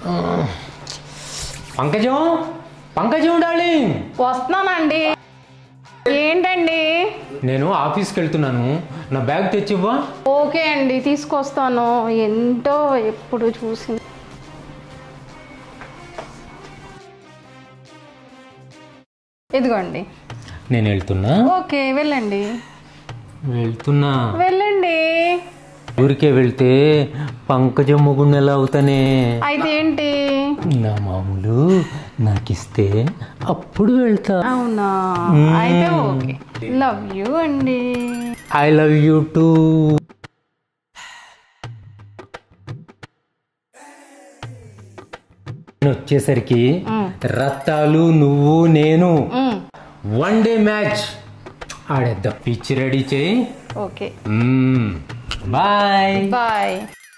పంకజం పంకజం darling వస్తున్నానండి ఏంటండి నేను ఆఫీస్కి వెళ్తున్నాను నా బ్యాగ్ తెచ్చివ్వా ఓకే అండి తీసుకొస్తాను ఏంటో ఎప్పుడు చూసి ఇదిగోండి నేను వెళ్తున్నా ఓకే వెళ్ళండి వెళ్తున్నా వెళ్ళండి ఊరికే వెళ్తే పంకజం మొగుడు ఎలా అవుతానే అయితే ఏంటి నా మామూలు నాకిస్తే అప్పుడు వెళ్తా అవునా అయితే ఓకే లవ్ యూ అండి ఐ లవ్ యూ టూ వచ్చేసరికి రత్తాలు నువ్వు నేను మ్, వన్ డే మ్యాచ్ ఆడేద్దాం పిచ్ రెడీ చేయి ఓకే బాయ్ బాయ్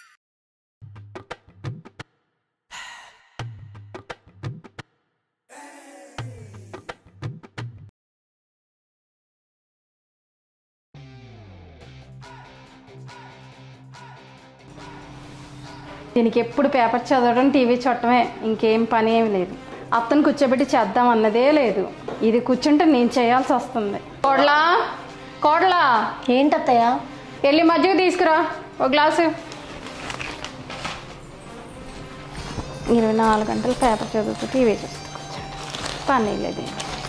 దీనికి ఎప్పుడు పేపర్ చదవడం టీవీ చూడటమే ఇంకేం పని ఏమి లేదు అత్తను కూర్చోబెట్టి చేద్దాం అన్నదే లేదు ఇది కూర్చుంటే నేను చేయాల్సి వస్తుంది కోడలా కోడలా ఏంటత్తయ్య వెళ్ళి మజ్జిగ తీసుకురా ఒక గ్లాసు ఇరవై నాలుగు గంటలు పేపర్ చదువుతూ టీవీ చూస్తూ కూర్చోండి పని లేదు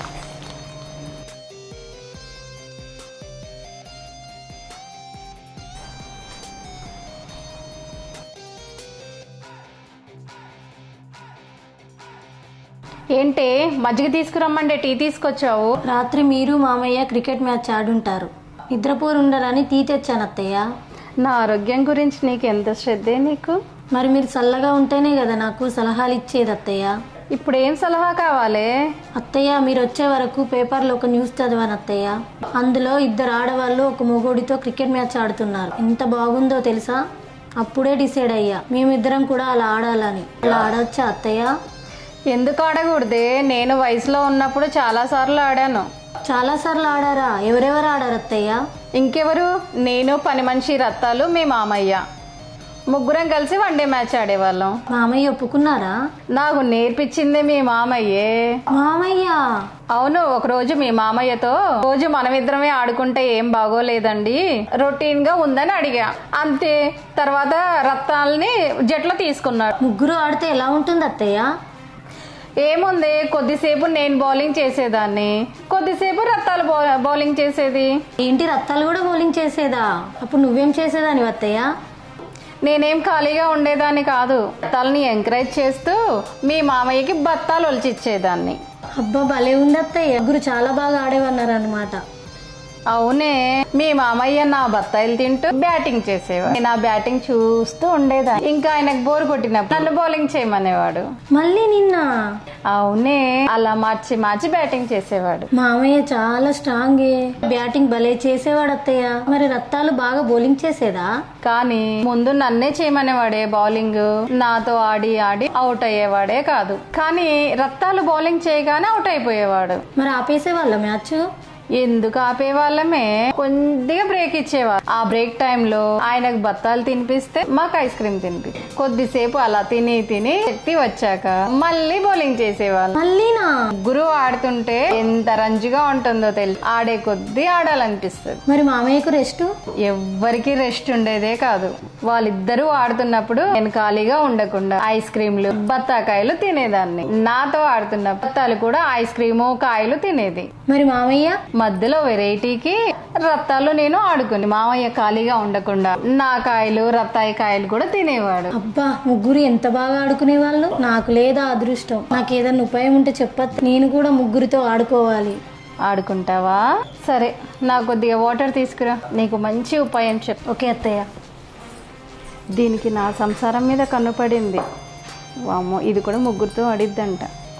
ఏంటి మజ్జిగ తీసుకురమ్మంటే టీ తీసుకొచ్చావు రాత్రి మీరు మామయ్య క్రికెట్ మ్యాచ్ ఆడుంటారు నిద్రపోరు ఉండరని టీ తెచ్చాను అత్తయ్య నా ఆరోగ్యం గురించి నీకు ఎంత శ్రద్ధే నీకు మరి మీరు చల్లగా ఉంటేనే కదా నాకు సలహాలు ఇచ్చేది అత్తయ్య ఇప్పుడు ఏం సలహా కావాలి అత్తయ్య మీరు వచ్చే వరకు పేపర్లో ఒక న్యూస్ చదివాను అత్తయ్య అందులో ఇద్దరు ఆడవాళ్ళు ఒక మొగోడితో క్రికెట్ మ్యాచ్ ఆడుతున్నారు ఎంత బాగుందో తెలుసా అప్పుడే డిసైడ్ అయ్యా మేమిద్దరం కూడా అలా ఆడాలని అలా ఆడొచ్చా అత్తయ్య ఎందుకు ఆడకూడదే నేను వయసులో ఉన్నప్పుడు చాలా సార్లు ఆడాను చాలా సార్లు ఆడారా ఎవరెవరు ఆడారు అత్తయ్య ఇంకెవరు నేను పని మనిషి రత్తాలు మీ మామయ్య ముగ్గురం కలిసి వన్డే మ్యాచ్ ఆడేవాళ్ళం మామయ్య ఒప్పుకున్నారా నాకు నేర్పించింది మీ మామయ్యే మామయ్య అవును ఒక రోజు మీ మామయ్యతో రోజు మనమిద్దరమే ఆడుకుంటే ఏం బాగోలేదండి రొటీన్ గా ఉందని అడిగా అంతే తర్వాత రత్తాల్ని జట్లో తీసుకున్నాడు ముగ్గురు ఆడితే ఎలా ఉంటుంది అత్తయ్య ఏముంది కొద్దిసేపు నేను బౌలింగ్ చేసేదాన్ని కొద్దిసేపు రత్తాలు బౌ- బౌలింగ్ చేసేది ఏంటి రత్తాలు కూడా బౌలింగ్ చేసేదా అప్పుడు నువ్వేం చేసేదాని అత్తయ్య నేనేం ఖాళీగా ఉండేదాన్ని కాదు రత్తాలని ఎంకరేజ్ చేస్తూ మీ మామయ్యకి బత్తాలు ఒలిచిచ్చేదాన్ని అబ్బా భలే ఉంది అత్తయ్య ముగ్గురు చాలా బాగా ఆడేవన్నారు అనమాట అవునే మీ మామయ్య నా బత్తాయిలు తింటూ బ్యాటింగ్ చేసేవాడు నేను ఆ బ్యాటింగ్ చూస్తూ ఉండేదాన్ని ఇంకా ఆయనకు బోర్ కొట్టినప్పుడు నన్ను బౌలింగ్ చేయమనేవాడు మళ్ళీ నిన్న అవునే అలా మార్చి మార్చి బ్యాటింగ్ చేసేవాడు మామయ్య చాలా స్ట్రాంగ్ బ్యాటింగ్ భలే చేసేవాడు అత్తయ్య మరి రత్తాలు బాగా బౌలింగ్ చేసేదా కానీ ముందు నన్నే చేయమనేవాడే బౌలింగ్ నాతో ఆడి ఆడి అవుట్ అయ్యేవాడే కాదు కానీ రత్తాలు బౌలింగ్ చేయగానే అవుట్ అయిపోయేవాడు మరి ఆపేసేవాళ్ళ మ్యాచ్ ఎందుకు ఆపేవాళ్ళమే కొద్దిగా బ్రేక్ ఇచ్చేవారు ఆ బ్రేక్ టైంలో ఆయనకు బత్తాలు తినిపిస్తే మాకు ఐస్ క్రీమ్ తినిపి కొద్దిసేపు అలా తిని తిని శక్తి వచ్చాక మళ్ళీ బౌలింగ్ చేసేవాళ్ళు మళ్ళీనా ముగ్గురు ఆడుతుంటే ఎంత రంజుగా ఉంటుందో తెలుసు ఆడే కొద్దీ ఆడాలనిపిస్తుంది మరి మామయ్యకు రెస్ట్ ఎవ్వరికి రెస్ట్ ఉండేదే కాదు వాళ్ళిద్దరూ ఆడుతున్నప్పుడు నేను ఖాళీగా ఉండకుండా ఐస్ క్రీమ్లు బత్తాకాయలు తినేదాన్ని నాతో ఆడుతున్న బత్తాలు కూడా ఐస్ క్రీము కాయలు తినేది మరి మామయ్య మధ్యలో వెరైటీకి రత్తాలు నేను ఆడుకుని మామయ్య ఖాళీగా ఉండకుండా నా కాయలు రత్తాయి కాయలు కూడా తినేవాడు అబ్బా ముగ్గురు ఎంత బాగా ఆడుకునే వాళ్ళు నాకు లేదా అదృష్టం నాకు ఏదైనా ఉపాయం ఉంటే చెప్పත් నేను కూడా ముగ్గురితో ఆడుకోవాలి ఆడుకుంటావా సరే నాకు కొద్దిగా వాటర్ తీసుకురా నీకు మంచి ఉపాయం చెప్ ఓకే అత్తయ్య దీనికి నా సంసారం మీద కన్నుపడింది వామ్మో ఇది కూడా ముగ్గురితో ఆడిద్దంట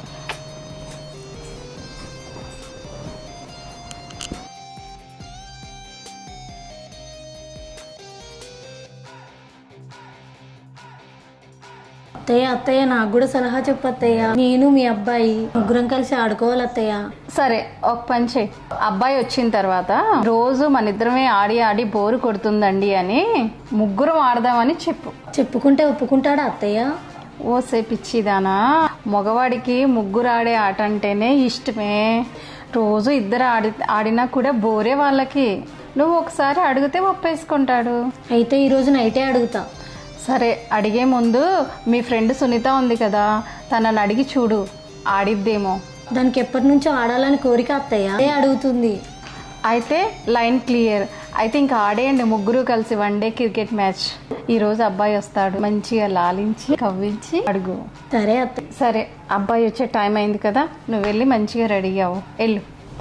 అత్తయ్య అత్తయ్య నాకు కూడా సలహా చెప్పత్తయ్య నేను మీ అబ్బాయి ముగ్గురం కలిసి ఆడుకోవాలి అత్తయ్య సరే ఒక పని చెయ్యి అబ్బాయి వచ్చిన తర్వాత రోజు మన ఇద్దరమే ఆడి ఆడి బోరు కొడుతుందండి అని ముగ్గురం ఆడదామని చెప్పు చెప్పుకుంటే ఒప్పుకుంటాడా అత్తయ్య ఓ పిచ్చిదానా మగవాడికి ముగ్గురు ఆడే ఆట అంటేనే ఇష్టమే రోజు ఇద్దరు ఆడి ఆడినా కూడా బోరే వాళ్ళకి నువ్వు ఒకసారి అడిగితే ఒప్పేసుకుంటాడు అయితే ఈరోజు నైటే అడుగుతా సరే అడిగే ముందు మీ ఫ్రెండ్ సునీత ఉంది కదా తనని అడిగి చూడు ఆడిద్దేమో దానికి ఎప్పటి నుంచో ఆడాలని కోరిక అత్తయ్య అదే అడుగుతుంది అయితే లైన్ క్లియర్ అయితే ఇంకా ఆడేయండి ముగ్గురు కలిసి వన్ డే క్రికెట్ మ్యాచ్ ఈ రోజు అబ్బాయి వస్తాడు మంచిగా లాలించి కవ్వించి అడుగు సరే అత్తయ్య సరే అబ్బాయి వచ్చే టైం అయింది కదా నువ్వు వెళ్ళి మంచిగా రెడీ అవ్వు వెళ్ళు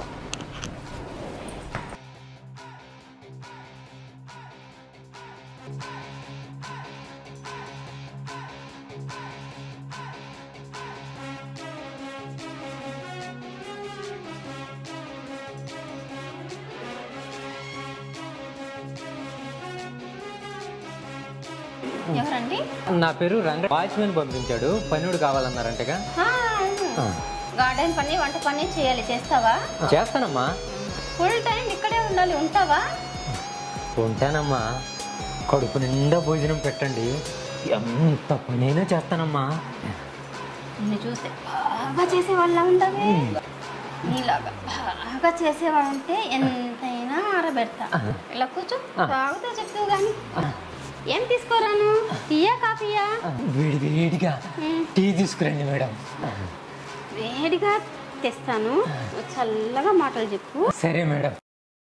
ఎవరండి నా పేరు రంగ వాచ్మెన్ పంపించాడు పనుడు కావాలన్నారంటగా ఆ, గార్డెన్ పని వంట పని చేయాలి చేస్తావా చేస్తానమ్మా ఫుల్ టైం ఇక్కడే ఉండాలి ఉంటావా ఉంటానమ్మా కడుపు నిండా భోజనం పెట్టండి ఎంత పనైనా చేస్తానమ్మా నిన్ను చూస్తే బాగా చేసేవాళ్ళ ఉండవే నీలాగా బాగా చేసేవాళ్ళంటే ఎంతైనా ఆరబెడతా ఇలా కూర్చో తాగుతా చెప్తావు కానీ ఏం తీసుకోరాను టీయా కాఫీయా వేడి వేడిగా టీ తీసుకురండి మేడం వేడిగా తెస్తాను నువ్వు చల్లగా మాటలు చెప్పు సరే మేడం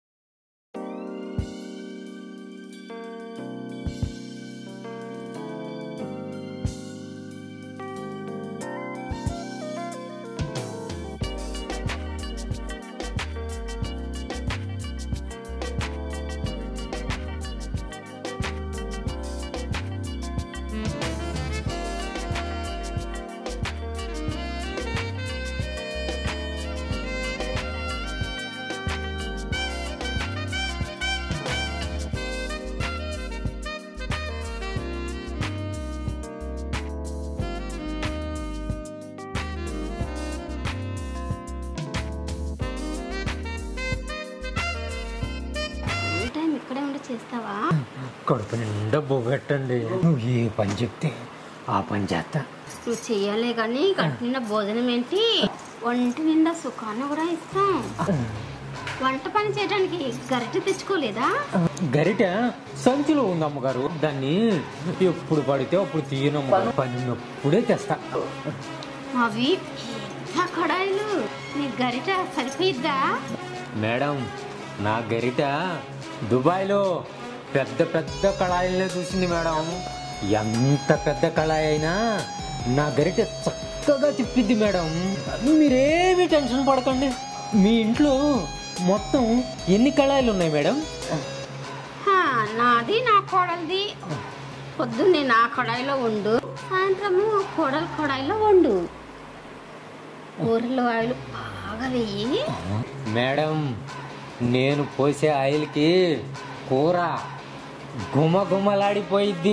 ఫుల్ టైం ఇక్కడే ఉండి చేస్తావా కడుపు నిండా బొగట్టండి నువ్వు ఏ పని చెప్తే ఆ పని చేస్తా నువ్వు చెయ్యాలే కానీ కడుపు నిండా భోజనం ఏంటి ఒంటి నిండా సుఖాన్ని కూడా ఇస్తాం వంట పని చేయడానికి గరిటె తెచ్చుకోలేదా గరిట సంచిలో ఉంది అమ్మగారు దాన్ని ఎప్పుడు పడితే అప్పుడు తీయనమ్మ పని ఉన్నప్పుడే తెస్తా అవి పెద్ద కడాయిలు నీ గరిట సరిపోయిద్దా మేడం నా గరిట దుబాయ్లో పెద్ద పెద్ద కళాయిలనే చూసింది మేడం ఎంత పెద్ద కళాయి అయినా నా గరిట చక్కగా తిప్పిద్ది మేడం మీరేమీ టెన్షన్ పడకండి మీ ఇంట్లో మొత్తం ఎన్ని కళాయిలు ఉన్నాయి మేడం హా, నాది నా కోడలిది పొద్దున్నే నా కడాయిలో వండు సాయంత్రము కోడల కడాయిలో వండు కూరలో ఆయిల్ బాగా వెయ్యి మేడం నేను పోసే ఆయిల్కి కూర గుమ గుమలాడిపోయిద్ది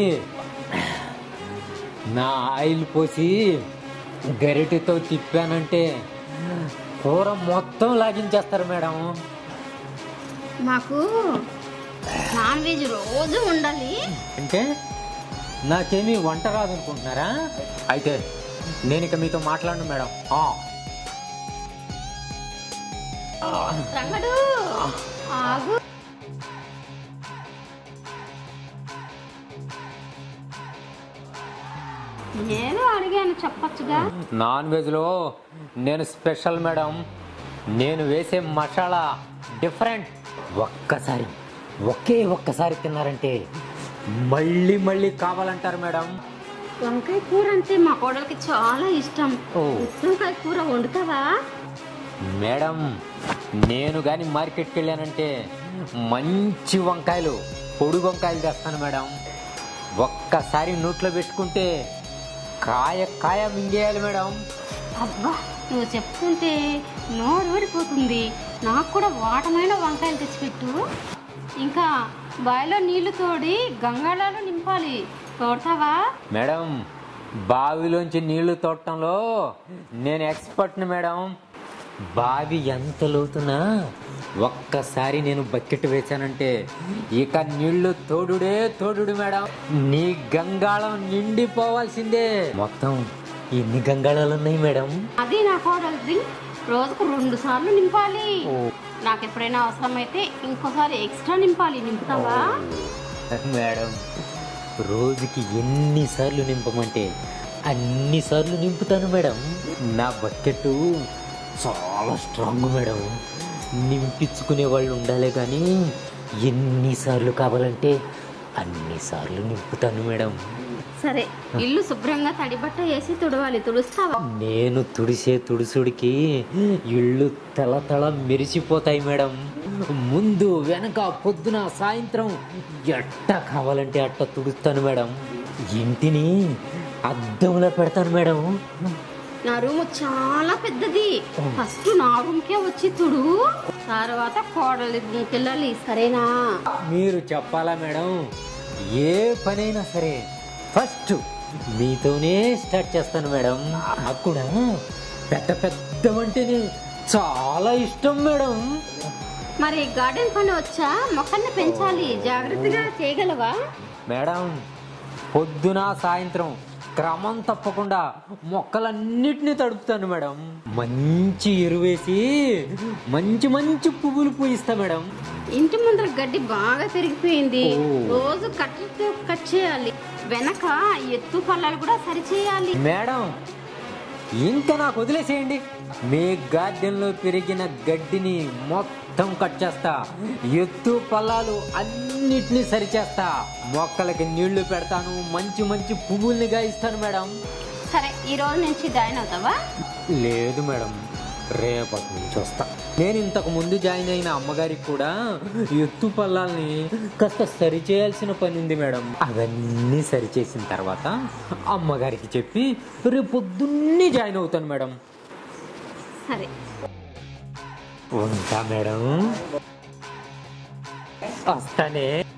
నా ఆయిల్ పోసి గరిటెతో తిప్పానంటే కూర మొత్తం లాగించేస్తారు మేడం మాకు నాన్ వెజ్ రోజు ఉండాలి అంటే నాకేమీ వంట రాదనుకుంటున్నారా అయితే నేను ఇక మీతో మాట్లాడను మేడం ఆ. రంగడు ఆగు నేను అడిగాను చెప్పొచ్చుగా నాన్ వెజ్లో నేను స్పెషల్ మేడం నేను వేసే మసాలా డిఫరెంట్ ఒక్కసారి ఒకే ఒక్కసారి తిన్నారంటే మళ్ళీ మళ్ళీ కావాలంటారు మేడం వంకాయ కూర అంటే మా కోడలికి చాలా ఇష్టం ఓ. వంకాయ కూర వండుతావా మేడం నేను కానీ మార్కెట్కి వెళ్ళానంటే మంచి వంకాయలు పొడి వంకాయలు తెస్తాను మేడం ఒక్కసారి నోట్లో పెట్టుకుంటే కాయ కాయ మింగేయాలి మేడం అబ్బా నువ్వు చెప్తుంటే నోరు ఊడిపోతుంది నాకు కూడా వాటమైన వంకాయలు తెచ్చిపెట్టు ఇంకా బావిలో నీళ్లు తోడి గంగాళాలు నింపాలి తోడతావా మేడం బావిలోంచి నీళ్లు తోడటంలో నేను ఎక్స్పర్ట్ని మేడం బావి ఎంత లోతునా ఒక్కసారి నేను బకెట్ వేశానంటే ఇక నీళ్లు తోడుడే తోడుడు మేడం నీ గంగాళం నిండిపోవాల్సిందే మొత్తం ఎన్ని గంగాళాలు ఉన్నాయి మేడం అది నా కోడలిది రోజుకు రెండు సార్లు నింపాలి నాకు ఎప్పుడైనా అవసరమైతే ఇంకోసారి ఎక్స్ట్రా నింపాలి నింపుతావా మేడం రోజుకి ఎన్నిసార్లు నింపమంటే అన్నిసార్లు నింపుతాను మేడం నా బకెట్ చాలా స్ట్రాంగ్ మేడం నింపించుకునే వాళ్ళు ఉండాలి కానీ ఎన్నిసార్లు కావాలంటే అన్నిసార్లు నింపుతాను మేడం సరే ఇల్లు శుభ్రంగా తడిబట్ట వేసి తుడవాలి తుడుస్తావా నేను తుడిసే తుడుసుడికి ఇళ్ళు తల తల మెరిసిపోతాయి మేడం ముందు వెనక పొద్దున సాయంత్రం ఎట్ట కావాలంటే అట్ట తుడుస్తాను మేడం ఇంటిని అద్దంలో పెడతాను మేడం నా రూమ్ చాలా పెద్దది ఫస్ట్ నా రూమ్కే వచ్చి తుడు తర్వాత కోడలి పిల్లలు సరేనా మీరు చెప్పాలా మేడం ఏ పనైనా సరే ఫస్ట్ మీతోనే స్టార్ట్ చేస్తాను మేడం నాకు కూడా పెద్ద పెద్ద అంటేనే చాలా ఇష్టం మేడం మరి గార్డెన్ పని వచ్చా మొక్కల్ని పెంచాలి జాగ్రత్తగా చేయగలవా మేడం పొద్దున సాయంత్రం క్రమం తప్పకుండా మొక్కలన్నిటినీ తడుపుతాను మేడం మంచి ఎరువేసి మంచి మంచి పువ్వులు పూయిస్తా మేడం ఇంటి ముందర గడ్డి బాగా పెరిగిపోయింది ఓ. రోజు కట్టెతో కట్ చేయాలి వెనక ఎత్తు పల్లాలు కూడా సరి చేయాలి మేడం ఇంకా నాకు వదిలేసేయండి మీ గార్డెన్లో పెరిగిన గడ్డిని మొత్తం కట్ చేస్తా ఎత్తు పల్లాలు అన్నిటినీ సరిచేస్తా మొక్కలకి నీళ్లు పెడతాను మంచి మంచి పువ్వుల్ని గాయిస్తాను మేడం సరే ఈ రోజు నుంచి జాయిన్ అవుతావా లేదు మేడం రేపటి నుంచి వస్తా నేను ఇంతకు ముందు జాయిన్ అయిన అమ్మగారికి కూడా ఎత్తు పల్లాల్ని కాస్త సరి చేయాల్సిన పని ఉంది మేడం అవన్నీ సరి చేసిన తర్వాత అమ్మగారికి చెప్పి రేపు పొద్దున్నే జాయిన్ అవుతాను మేడం సరే ఉంటా మేడం వస్తానే